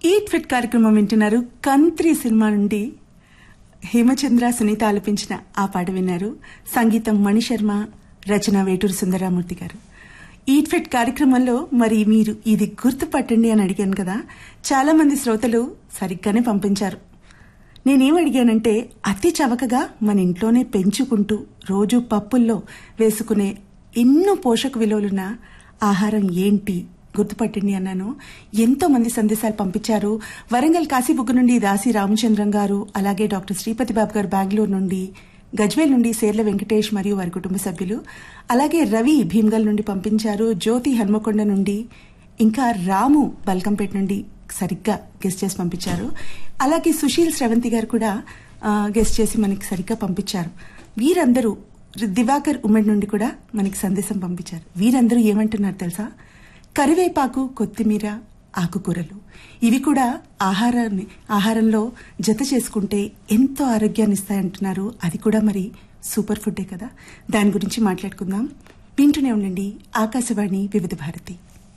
eat fit కార్యక్రమం వింటున్నారు కంత్రి cinema నుండి హేమచంద్ర సునీత ఆలపించిన ఆ పాట విన్నారు సంగీతం మణిశర్మ రచన వేటూరు సుందరామూర్తి గారు ఈట్ ఫిట్ కార్యక్రమంలో మరి మీరు ఇది గుర్తుపట్టండి అని అడిగాను కదా చాలా మంది శ్రోతలు సరిగ్గానే పంపించారు నేనేం అడిగానంటే అతి చవకగా మన ఇంట్లోనే పెంచుకుంటూ రోజు పప్పుల్లో వేసుకునే ఎన్నో పోషక విలువలున్న ఆహారం ఏంటి గుర్తుపట్టండి అన్నాను ఎంతో మంది సందేశాలు పంపించారు వరంగల్ కాశీబుగ్గ నుండి దాసి రామచంద్రం గారు అలాగే డాక్టర్ శ్రీపతి బాబు గారు బెంగళూరు నుండి గజ్వేల్ నుండి సేర్ల వెంకటేష్ మరియు వారి కుటుంబ సభ్యులు అలాగే రవి భీమ్గల్ నుండి పంపించారు జ్యోతి హన్మకొండ నుండి ఇంకా రాము బల్కంపేట నుండి సరిగ్గా గెస్ట్ చేసి పంపించారు అలాగే సుశీల్ స్రవంతి గారు కూడా గెస్ట్ చేసి మనకి సరిగ్గా పంపించారు వీరందరూ దివాకర్ ఉమ్మడి నుండి కూడా మనకి సందేశం పంపించారు వీరందరూ ఏమంటున్నారు తెలుసా కరివేపాకు కొత్తిమీర ఆకుకూరలు ఇవి కూడా ఆహారాన్ని ఆహారంలో జత చేసుకుంటే ఎంతో ఆరోగ్యాన్ని ఇస్తాయంటున్నారు అది కూడా మరి సూపర్ ఫుడ్డే కదా దాని గురించి మాట్లాడుకుందాం వింటూనే ఉండండి ఆకాశవాణి వివిధ భారతి